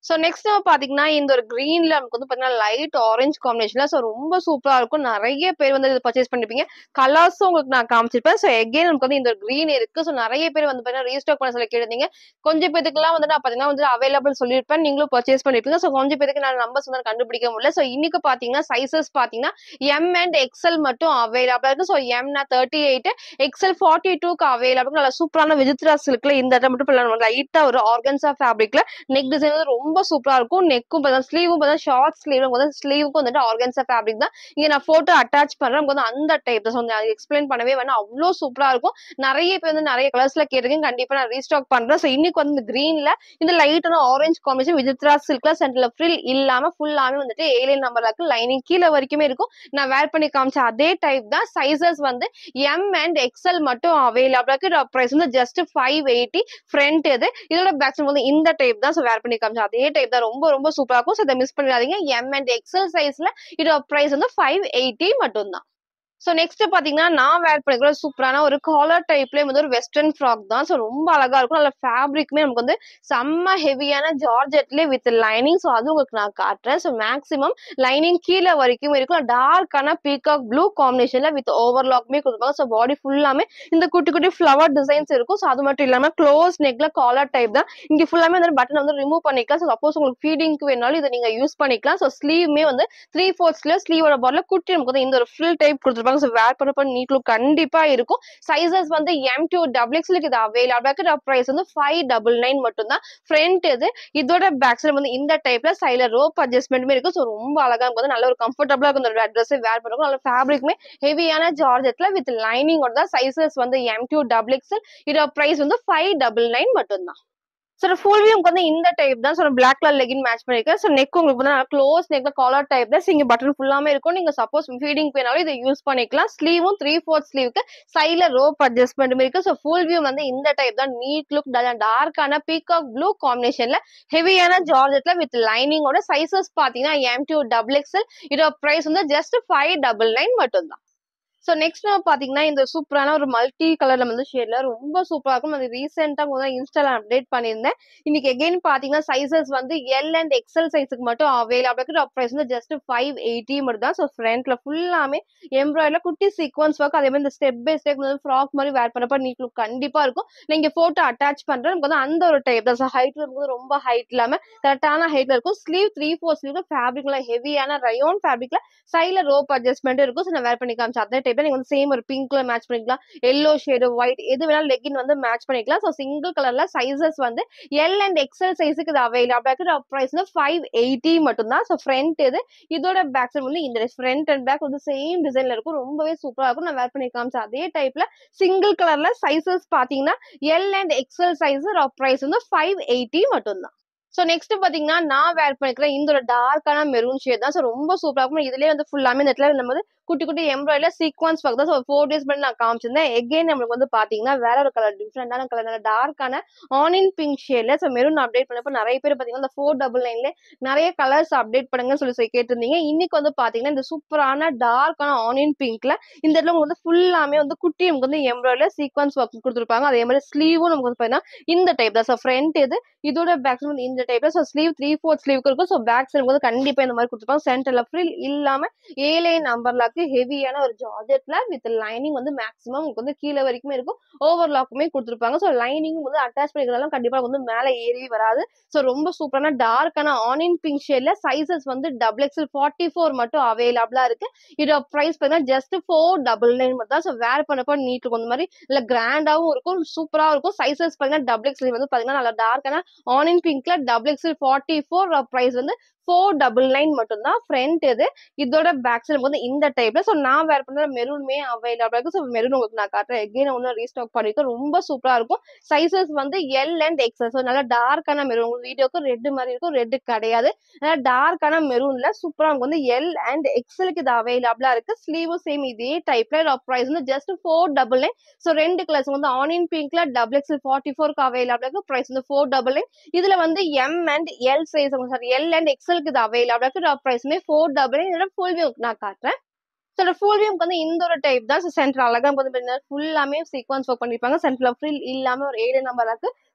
ஸோ நெக்ஸ்ட் நம்ம பாத்தீங்கன்னா இந்த ஒரு கிரீன்ல நமக்கு வந்து பாத்தீங்கன்னா லைட் ஆரஞ்சு காம்பினேஷன்ல ஸோ ரொம்ப சூப்பரா இருக்கும் நிறைய பேர் வந்து இது பர்ச்சேஸ் பண்ணிருப்பீங்க கலர்ஸும் உங்களுக்கு நான் காமிச்சிருப்பேன் ஸோ எகைன் நமக்கு வந்து இந்த ஒரு கிரீன் இருக்கு ஸோ நிறைய பேர் வந்து பாத்தீங்கன்னா ரீஸ்டாக் பண்ண சொல்லி கேட்டிருந்தீங்க கொஞ்சம் பேத்துக்குலாம் வந்து நான் பாத்தீங்கன்னா வந்து அவைலபிள் சொல்லியிருப்பேன் நீங்களும் பர்ச்சேஸ் பண்ணிருப்பீங்க ஸோ கொஞ்சம் பேருக்கு நான் நம்பர்ஸ் வந்து கண்டுபிடிக்க முடியல ஸோ இன்னைக்கு பாத்தீங்கன்னா சைசஸ் பாத்தீங்கன்னா எம் அண்ட் எக்ஸல் மட்டும் அவைலபிளா இருக்கு ஸோ எம்னா தேர்ட்டி எயிட் எக்ஸல் ஃபார்ட்டி டூக்கு அவைலபிள் நல்லா சூப்பரான விஜித்ரா சில்க்ல இந்த இடம் மட்டும் லைட்டா ஒரு ஆர்கன்ஸா ஃபேப்ரிக்ல நெக் டிசைன் வந்து ரொம்ப சூப்பரா இருக்கும் நெக்கும் பார்த்தா ஸ்லீவும் பார்த்தா ஷார்ட் ஸ்லீவ் வந்து ஸ்லீவுக்கும் வந்துட்டு ஆர்கன்ஸா ஃபேப்ரிக் தான் இங்க நான் போட்டோ அட்டாச் பண்றேன் நமக்கு வந்து அந்த டைப் தான் வந்து அது எக்ஸ்பிளைன் பண்ணவே வேணாம் அவ்வளோ சூப்பரா இருக்கும் நிறைய பேர் வந்து நிறைய கலர்ஸ்ல கேட்டிருக்கீங்க கண்டிப்பா நான் ரீஸ்டாக் பண்றேன் ஸோ இன்னைக்கு வந்து இந்த கிரீன்ல இந்த லைட்டான ஆரஞ்சு காம்பினேஷன் விஜித்ரா சில்க்ல சென்டர்ல ஃப்ரில் இல்லாம ஃபுல்லாமே வந்துட்டு ஏழியன் நம்பர்ல இருக்கு லைனிங் கீழே வரைக்குமே இருக்கும் நான் வேர் பண்ணி காமிச்ச அதே டைப் தான் சைசஸ் வந்து எம் அண்ட் எக்ஸல் மட்டும் அவைலபிளா இருக்கு ப்ரைஸ் வந்து ஜஸ்ட் ஃபைவ் எயிட்டி ஃப்ரண்ட் இது இதோட பேக் வந்து இந்த டைப் தான் ஸோ வேர் பண்ணி காமிச்சேன் அதே டைப் தான் ரொம்ப ரொம்ப சூப்பரா இருக்கும் ஸோ இதை மிஸ் பண்ணிடாதீங்க எம் அண்ட் எக்ஸல் சைஸ்ல இதோட ப்ரைஸ் வந்து ஃபைவ் எயிட்டி மட்டும் தான் ஸோ நெக்ஸ்ட் பாத்தீங்கன்னா நான் வேர் பண்ணிக்கிற சூப்பரான ஒரு காலர் டைப்ல வந்து ஒரு வெஸ்டர்ன் ஃப்ராக் தான் ஸோ ரொம்ப அழகா இருக்கும் நல்ல ஃபேப்ரிக்குமே நமக்கு வந்து செம்ம ஹெவியான ஜார்ஜெட்லேயே வித் லைனிங் ஸோ அது உங்களுக்கு நான் காட்டுறேன் ஸோ மேக்ஸிமம் லைனிங் கீழே வரைக்கும் இருக்கும் டார்க்கான பீகாக் ப்ளூ காம்பினேஷன்ல வித் ஓவர்லாக்மே கொடுப்பாங்க ஸோ பாடி ஃபுல்லாமே இந்த குட்டி குட்டி ஃப்ளவர் டிசைன்ஸ் இருக்கும் ஸோ அது மட்டும் இல்லாம க்ளோஸ் நெக்ல காலர் டைப் தான் இங்க ஃபுல்லாமே வந்து பட்டன் வந்து ரிமூவ் பண்ணிக்கலாம் ஸோ சப்போஸ் உங்களுக்கு ஃபீடிங்க்கு வேணாலும் இதை நீங்க யூஸ் பண்ணிக்கலாம் ஸோ ஸ்லீவ்மே வந்து த்ரீ ஃபோர்த்ஸ்ல ஸ்லீவோட பாட்ல குட்டி நமக்கு வந்து இந்த ஒரு ஃபுல் டைப் கொடுத்துருப்பாங்க ஸோ வேர் பண்ணப்ப நீட் லுக் கண்டிப்பா இருக்கும் சைசஸ் வந்து எம் டூ டபுள் எக்ஸ்லுக்கு இது அவைலபிளா இருக்கு ப்ரைஸ் வந்து ஃபைவ் டபுள் நைன் மட்டும் தான் ஃப்ரண்ட் இது இதோட பேக் சைடு வந்து இந்த டைப்ல சைல ரோப் அட்ஜஸ்ட்மெண்ட்டுமே இருக்கும் ஸோ ரொம்ப அழகா இருக்கும் வந்து நல்ல ஒரு கம்ஃபர்டபுளா இருக்கும் இந்த ட்ரெஸ் வேர் பண்ணுறோம் நல்ல ஃபேப்ரிக்மே ஹெவியான ஜார்ஜெட்ல வித் லைனிங்கோட தான் சைசஸ் வந்து எம் டூ டபுள் எக்ஸ்எல் இதோட ப்ரைஸ் வந்து ஃபைவ் டபுள் நைன் மட்டும் தான் ஸோ ஃபுல் வியூ வந்து இந்த டைப் தான் so black colour legging match பண்ணிருக்கேன் ஸோ நெக் உங்களுக்கு வந்து க்ளோஸ் நெக்ல காலர் டைப் தான் இங்க பட்டன் ஃபுல்லாமே இருக்கும் நீங்க சப்போஸ் ஃபீடிங் வேணாலும் இதை யூஸ் பண்ணிக்கலாம் ஸ்லீவும் த்ரீ ஃபோர்த் ஸ்லீவுக்கு சைட்ல ரோப் அட்ஜஸ்ட்மெண்ட் இருக்கு ஸோ ஃபுல் வியூ வந்து இந்த டைப் தான் நீட் லுக் டார்க்கான பீகாக் ப்ளூ காம்பினேஷன்ல ஹெவியான ஜார்ஜெட்ல வித் லைனிங்கோட சைசஸ் பாத்தீங்கன்னா எம் டூ டபுள் எக்ஸ்எல் இதோட ப்ரைஸ் வந்து ஜஸ்ட் ஃபைவ் டபுள் நைன் மட்டும் தான் ஸோ நெக்ஸ்ட் நம்ம பாத்தீங்கன்னா இந்த சூப்பரான ஒரு மல்டி கலர்ல வந்து ஷேட்ல ரொம்ப சூப்பரா இருக்கும் அது ரீசெண்டா முதல்ல இன்ஸ்டால அப்டேட் பண்ணியிருந்தேன் இன்னைக்கு எகைன் பாத்தீங்கன்னா சைசஸ் வந்து எல் அண்ட் எக்ஸல் சைஸுக்கு மட்டும் அவைலபிள் இருக்கு ப்ரைஸ் வந்து ஜஸ்ட் ஃபைவ் எயிட்டி மட்டும் தான் ஸோ ஃப்ரண்ட்ல ஃபுல்லாமே எம்ப்ராய்டர்ல குட்டி சீக்வன்ஸ் ஒர்க் அதே மாதிரி இந்த ஸ்டெப் பை ஸ்டெப் வந்து ஃப்ராக் மாதிரி வேர் பண்ணப்ப நீட் லுக் கண்டிப்பா இருக்கும் நீங்க போட்டோ அட்டாச் பண்றேன் நமக்கு வந்து அந்த ஒரு டைப் தான் ஸோ ஹைட்ல இருக்கும்போது ரொம்ப ஹைட் இல்லாம கரெக்டான ஹைட்ல இருக்கும் ஸ்லீவ் த்ரீ ஃபோர் ஸ்லீவ் ஃபேப்ரிக்ல ஹெவியான ரயோன் ஃபேப்ரிக்ல சைட்ல ரோப் அட்ஜஸ்ட்மெண்ட் இருக்கும் ஸோ நான் வேர் பண்ணி காமிச்சேன் அதே டைப்ல நீங்க வந்து சேம் ஒரு பிங்க்ல மேட்ச் பண்ணிக்கலாம் எல்லோ ஷேடு ஒயிட் எது வேணாலும் லெகின் வந்து மேட்ச் பண்ணிக்கலாம் ஸோ சிங்கிள் கலர்ல சைசஸ் வந்து எல் அண்ட் எக்ஸல் சைஸுக்கு இது அவைலபிள் இருக்கு ப்ரைஸ் வந்து ஃபைவ் எயிட்டி மட்டும் தான் ஸோ ஃப்ரண்ட் இது இதோட பேக் சைடு வந்து இந்த ஃப்ரண்ட் அண்ட் பேக் வந்து சேம் டிசைன்ல இருக்கும் ரொம்பவே சூப்பரா இருக்கும் நான் வேர் பண்ணி காமிச்சேன் அதே டைப்ல சிங்கிள் கலர்ல சைசஸ் பாத்தீங்கன்னா L and XL size price வந்து ஃபைவ் எயிட்டி மட்டும் தான் ஸோ நெக்ஸ்ட் பாத்தீங்கன்னா நான் வேர் பண்ணிக்கிறேன் இந்த ஒரு டார்க்கான மெரூன் ஷேட் தான் ஸோ ரொம்ப சூப்பரா இருக்கும் இதுலயே வந்து ஃபுல்லாமே இந்த இடத்துல நம்ம வந்து குட்டி குட்டி எம்ப்ராய்டர் சீக்வன்ஸ் ஒர்க் தான் ஸோ ஃபோர் டேஸ் பண்ணி நான் காமிச்சிருந்தேன் எகைன் நம்மளுக்கு வந்து பாத்தீங்கன்னா வேற ஒரு கலர் டிஃப்ரெண்டான கலர் நல்ல டார்க்கான ஆனியன் பிங்க் ஷேட்ல ஸோ மெரூன் அப்டேட் பண்ணப்போ நிறைய பேர் பாத்தீங்கன்னா இந்த ஃபோர் டபுள் நைன்ல நிறைய கலர்ஸ் அப்டேட் பண்ணுங்கன்னு சொல்லி சொல்லி கேட்டிருந்தீங்க இன்னைக்கு வந்து பாத்தீங்கன்னா இந்த சூப்பரான டார்க்கான ஆனியன் பிங்க்ல இந்த இடத்துல உங்களுக்கு வந்து ஃபுல்லாமே வந்து குட்டி நமக்கு வந்து எம்ப்ராய்டர் சீக்வன்ஸ் ஒர்க் கொடுத்துருப்பாங்க அதே மாதிரி ஸ்லீவும் நமக்கு வந்து பாத்தீங்கன்னா இந்த டைப் தான் ஸோ ஃப்ரண்ட் இது இதோட பேக் சைடு வந்து இந்த டைப்ல ஸோ ஸ்லீவ் த்ரீ ஃபோர்த் ஸ்லீவுக்கு இருக்கும் ஸோ பேக் சைடு வந்து கண்டிப்பா இந்த மாதிரி கொடுத்துருப்பாங்க சென்டர்ல ஃப்ரில் இல்லாம ஏழே நம்பர்லாக்கு ஹெவியான ஒரு ஜார்ஜெட்ல வித் லைனிங் வந்து மேக்ஸிமம் உங்களுக்கு வந்து கீழே வரைக்குமே இருக்கும் ஓவர்லாக்குமே கொடுத்துருப்பாங்க ஸோ லைனிங் வந்து அட்டாச் பண்ணிக்கிறதால கண்டிப்பா வந்து மேலே ஏறி வராது ஸோ ரொம்ப சூப்பரான டார்க்கான ஆனியன் பிங்க் ஷேட்ல சைசஸ் வந்து டபுள் எக்ஸ்எல் ஃபார்ட்டி ஃபோர் மட்டும் அவைலபிளா இருக்கு இதோட ப்ரைஸ் பார்த்தீங்கன்னா ஜஸ்ட் ஃபோர் டபுள் நைன் மட்டும் தான் ஸோ வேர் பண்ணப்போ நீட் இருக்கும் இந்த மாதிரி இல்ல கிராண்டாவும் இருக்கும் சூப்பரா இருக்கும் சைசஸ் பார்த்தீங்கன்னா டபுள் எக்ஸ்எல் வந்து பாத்தீங்கன்னா நல்லா டார்க்கான ஆனியன் பிங்க்ல double XL forty four price வந்து ஃபோர் டபுள் நைன் மட்டும் தான் ஃப்ரண்ட் இது இதோட பேக் சைடு வந்து இந்த டைப்ல ஸோ நான் வேர் பண்ண மெரூனுமே அவைலபிள் இருக்கு ஸோ மெரூன் உங்களுக்கு நான் காட்டுறேன் எகைன் ஒன்று ரீஸ்டாக் பண்ணிருக்கேன் ரொம்ப சூப்பரா இருக்கும் சைசஸ் வந்து எல் அண்ட் எக்ஸல் ஸோ நல்லா டார்க்கான மெரூன் உங்களுக்கு வீடியோக்கு ரெட் மாதிரி இருக்கும் ரெட் கிடையாது நல்லா டார்க்கான மெரூன்ல சூப்பரா உங்களுக்கு வந்து எல் அண்ட் எக்ஸலுக்கு இது அவைலபிளா இருக்கு ஸ்லீவும் சேம் இதே டைப்ல ப்ரைஸ் வந்து just four double nine so ரெண்டு கலர்ஸ் வந்து ஆனியன் பிங்க்ல டபுள் எக்ஸல் ஃபார்ட்டி ஃபோருக்கு அவைலபிளா இருக்கு ப்ரைஸ் வந்து ஃபோர் டபுள் நைன் இதுல வந்து M and L size sorry L and எக்ஸலுக்கு இது அவைலபிளா இருக்கு ப்ரைஸ்மே ஃபோர் டபுள் நைன் இதோட ஃபுல் வியூ நான் காட்டுறேன் ஸோ ஃபுல் வியூக்கு வந்து இந்த ஒரு டைப் தான் ஸோ சென்டர் அழகா வந்து ஃபுல்லாமே சீக்வன்ஸ் ஒர்க் பண்ணிருப்பாங்க சென்டர்ல ஃப்ரில் இல்லாம ஒரு ஏழு நம்பர் இருக்கு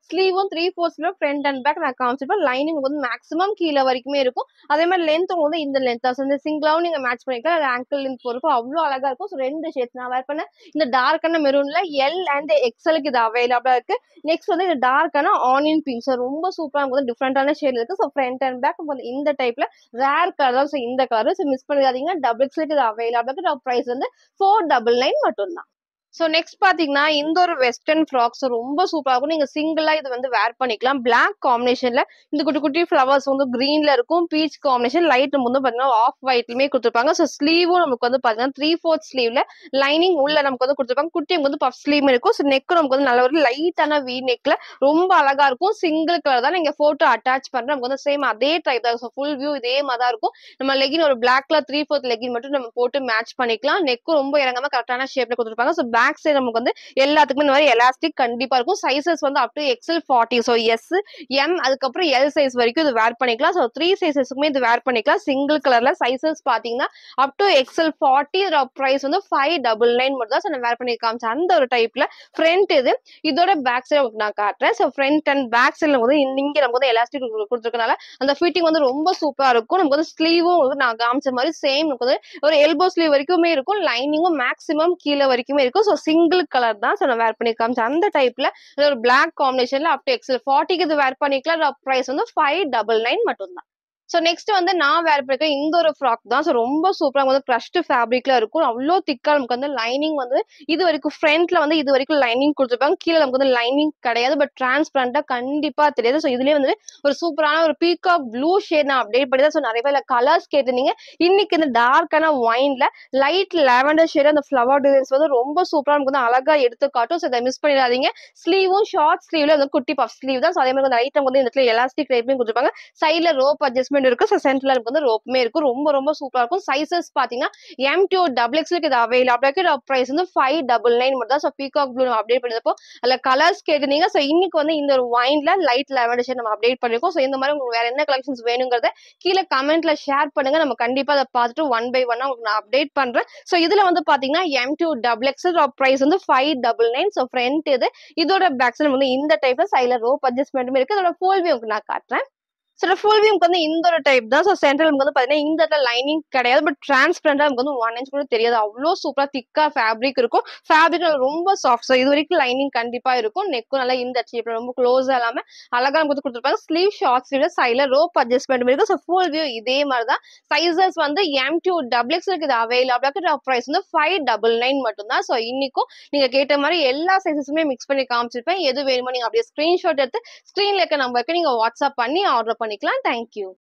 ஸ்லீவும் த்ரீ ஃபோர்ஸ்ல ஃப்ரண்ட் அண்ட் பேக் நான் காமிச்சிருப்பேன் லைனிங் வந்து மேக்ஸிமம் கீழே வரைக்குமே இருக்கும் அதே மாதிரி லென்த் வந்து இந்த லென்த் தான் இந்த சிங்கிளாவும் நீங்க மேட்ச் பண்ணிக்கலாம் அது ஆங்கிள் லென்த் பொறுப்பு அவ்வளோ அழகா இருக்கும் ஸோ ரெண்டு ஷேட்ஸ் நான் வேர் பண்ண இந்த டார்க்கான மெரூன்ல எல் அண்ட் எக்ஸலுக்கு இது அவைலபிளா இருக்கு நெக்ஸ்ட் வந்து இந்த டார்க்கான ஆனியன் பிங்க் ஸோ ரொம்ப சூப்பரா இருக்கும் டிஃப்ரெண்டான ஷேட் இருக்கு ஸோ ஃப்ரண்ட் அண்ட் பேக் வந்து இந்த டைப்ல ரேர் கலர் தான் ஸோ இந்த கலர் ஸோ மிஸ் பண்ணிடாதீங்க டபுள் எக்ஸலுக்கு இது அவைலபிளா இருக்கு ப்ரைஸ் வந்து ஃபோர் டபுள் நைன் மட்டும்தான் ஸோ நெக்ஸ்ட் பாத்தீங்கன்னா இந்த ஒரு வெஸ்டர்ன் ஃப்ராக்ஸ் ரொம்ப சூப்பரா இருக்கும் நீங்க சிங்கிளா இது வந்து வேர் பண்ணிக்கலாம் பிளாக் காம்பினேஷன்ல இந்த குட்டி குட்டி ஃப்ளவர்ஸ் வந்து கிரீன்ல இருக்கும் பீச் காம்பினேஷன் லைட் வந்து பாத்தீங்கன்னா ஆஃப் ஒயிட்லயுமே கொடுத்துருப்பாங்க ஸோ ஸ்லீவும் நமக்கு வந்து பாத்தீங்கன்னா த்ரீ ஃபோர்த் ஸ்லீவ்ல லைனிங் உள்ள நமக்கு வந்து கொடுத்துருப்பாங்க குட்டி வந்து பஃப் ஸ்லீவ் இருக்கும் ஸோ நெக் நமக்கு வந்து நல்ல ஒரு லைட்டான வி நெக்ல ரொம்ப அழகா இருக்கும் சிங்கிள் கலர் தான் நீங்க போட்டோ அட்டாச் பண்றோம் நமக்கு வந்து சேம் அதே டைப் தான் ஸோ ஃபுல் வியூ இதே மாதிரி தான் இருக்கும் நம்ம லெகின் ஒரு black colour three fourth legging மட்டும் நம்ம போட்டு மேட்ச் பண்ணிக்கலாம் நெக்கும் ரொம்ப இறங்காம கரெக்டான ஷேப்ல கொடுத்துருப்பாங்க ஸோ பேக் சைடு நமக்கு வந்து எல்லாத்துக்குமே இந்த மாதிரி எலாஸ்டிக் கண்டிப்பா இருக்கும் சைசஸ் வந்து up to XL forty so S M அதுக்கப்புறம் எல் சைஸ் வரைக்கும் இது வேர் பண்ணிக்கலாம் ஸோ த்ரீ சைசஸ்க்குமே இது வேர் பண்ணிக்கலாம் சிங்கிள் கலர்ல சைசஸ் பாத்தீங்கன்னா up to XL forty price வந்து ஃபைவ் டபுள் நைன் மட்டும் தான் நான் வேர் பண்ணி காமிச்சேன் அந்த ஒரு டைப்ல ஃப்ரண்ட் இது இதோட பேக் சைடு உங்களுக்கு நான் காட்டுறேன் ஸோ ஃப்ரண்ட் அண்ட் பேக் சைடில் வந்து இங்க நமக்கு வந்து எலாஸ்டிக் கொடுத்துருக்கனால அந்த ஃபிட்டிங் வந்து ரொம்ப சூப்பரா இருக்கும் நமக்கு வந்து ஸ்லீவும் வந்து நான் காமிச்ச மாதிரி சேம் நமக்கு வந்து ஒரு எல்போ ஸ்லீவ் வரைக்குமே இருக்கும் லைனிங்கும் மேக்ஸிமம் கீழே வரைக்குமே இருக்கும் ஸோ சிங்கிள் கலர் தான் ஸோ நான் வேர் பண்ணி காமிச்சேன் அந்த டைப்ல ஒரு பிளாக் காம்பினேஷன்ல அப் டு எக்ஸல் ஃபார்ட்டிக்கு இது வேர் பண்ணிக்கலாம் ப்ரைஸ் வந்து ஃபைவ் டபுள் நைன் மட்டும் தான் ஸோ நெக்ஸ்ட் வந்து நான் வேர் பண்ணிருக்க இந்த ஒரு ஃப்ராக் தான் ஸோ ரொம்ப சூப்பராக வந்து க்ரஷ்டு ஃபேப்ரிக்ல இருக்கும் அவ்வளோ திக்கா நமக்கு வந்து லைனிங் வந்து இது வரைக்கும் ஃப்ரண்ட்ல வந்து இது வரைக்கும் லைனிங் கொடுத்துருப்பாங்க கீழே நமக்கு வந்து லைனிங் கிடையாது பட் டிரான்ஸ்பரண்டா கண்டிப்பா தெரியாது ஸோ இதுலயே வந்து ஒரு சூப்பரான ஒரு பீகாக் ப்ளூ ஷேட் நான் அப்டேட் பண்ணி தான் ஸோ நிறைய பேர் கலர்ஸ் கேட்டிருந்தீங்க இன்னைக்கு இந்த டார்க்கான ஒயின்ல லைட் லாவெண்டர் ஷேட் அந்த ஃப்ளவர் டிசைன்ஸ் வந்து ரொம்ப சூப்பரா நமக்கு வந்து அழகா எடுத்து காட்டும் ஸோ இதை மிஸ் பண்ணிடாதீங்க ஸ்லீவும் ஷார்ட் ஸ்லீவ்ல வந்து குட்டி பஃப் ஸ்லீவ் தான் ஸோ அதே மாதிரி வந்து ஐட்டம் வந்து இந்த இடத்துல எலாஸ்டிக் டைப்லையும் கொடுத்துருப்பாங்க சைட்ல ரோப் அட்ஜஸ்ட்மெண்ட் இருக்கு ஸோ சென்டர்ல நமக்கு வந்து ரோப்புமே இருக்கும் ரொம்ப ரொம்ப சூப்பரா இருக்கும் சைசஸ் பாத்தீங்கன்னா எம் டூ டபுள் எக்ஸ்லுக்கு இது அவைலபிள் இருக்கு ப்ரைஸ் வந்து ஃபைவ் டபுள் நைன் மட்டும் தான் ஸோ பீகாக் ப்ளூ நம்ம அப்டேட் பண்ணிருப்போம் அதுல கலர்ஸ் கேட்டுனீங்க ஸோ இன்னைக்கு வந்து இந்த ஒரு வைன்ல லைட் லெவன் ஷேட் நம்ம அப்டேட் பண்ணிருக்கோம் ஸோ இந்த மாதிரி உங்களுக்கு வேற என்ன கலெக்ஷன்ஸ் வேணுங்கிறத கீழே கமெண்ட்ல ஷேர் பண்ணுங்க நம்ம கண்டிப்பா அதை பார்த்துட்டு ஒன் பை ஒன்னா உங்களுக்கு நான் அப்டேட் பண்றேன் ஸோ இதுல வந்து பாத்தீங்கன்னா M to double X price வந்து five double nine so front இது இதோட பேக் சைடு வந்து இந்த டைப்ல சைட்ல ரோப் அட்ஜஸ்ட்மெண்ட்டும் இருக்கு அதோட ஃபுல் வியூ நான் காட்டுறேன் சில ஃபுல் வியூக்கு வந்து இந்த ஒரு டைப் தான் ஸோ சென்ட்ரல் வந்து பார்த்தீங்கன்னா இந்த இடத்துல லைனிங் கிடையாது பட் டிரான்ஸ்பரண்டா நமக்கு வந்து ஒன் இன்ச் கூட தெரியாது அவ்வளோ சூப்பரா திக்கா ஃபேப்ரிக் இருக்கும் ஃபேப்ரிக் ரொம்ப சாஃப்ட் ஸோ இது வரைக்கும் லைனிங் கண்டிப்பா இருக்கும் நெக்கும் நல்லா இந்த ஷேப்ல ரொம்ப க்ளோஸா இல்லாம அழகா நமக்கு வந்து கொடுத்துருப்பாங்க ஸ்லீவ் ஷார்ட் ஸ்லீவ்ல சைட்ல ரோப் அட்ஜஸ்ட்மெண்ட் இருக்கு ஸோ ஃபுல் வியூ இதே மாதிரி தான் சைசஸ் வந்து எம் டூ டபுள் எக்ஸ் இருக்குது அவைலபிளாக ப்ரைஸ் வந்து ஃபைவ் டபுள் நைன் மட்டும் தான் ஸோ இன்னைக்கும் நீங்க கேட்ட மாதிரி எல்லா சைசஸுமே மிக்ஸ் பண்ணி காமிச்சிருப்பேன் எது வேணுமோ நீங்க அப்படியே ஸ்கிரீன்ஷாட் எடுத்து ஸ்க்ரீன்ல இருக்க நம்பருக்கு நீங்க வாட்ஸ்அப் பண்ணி ஆர்டர் பண்ணிக்கலாம் தேங்க்யூ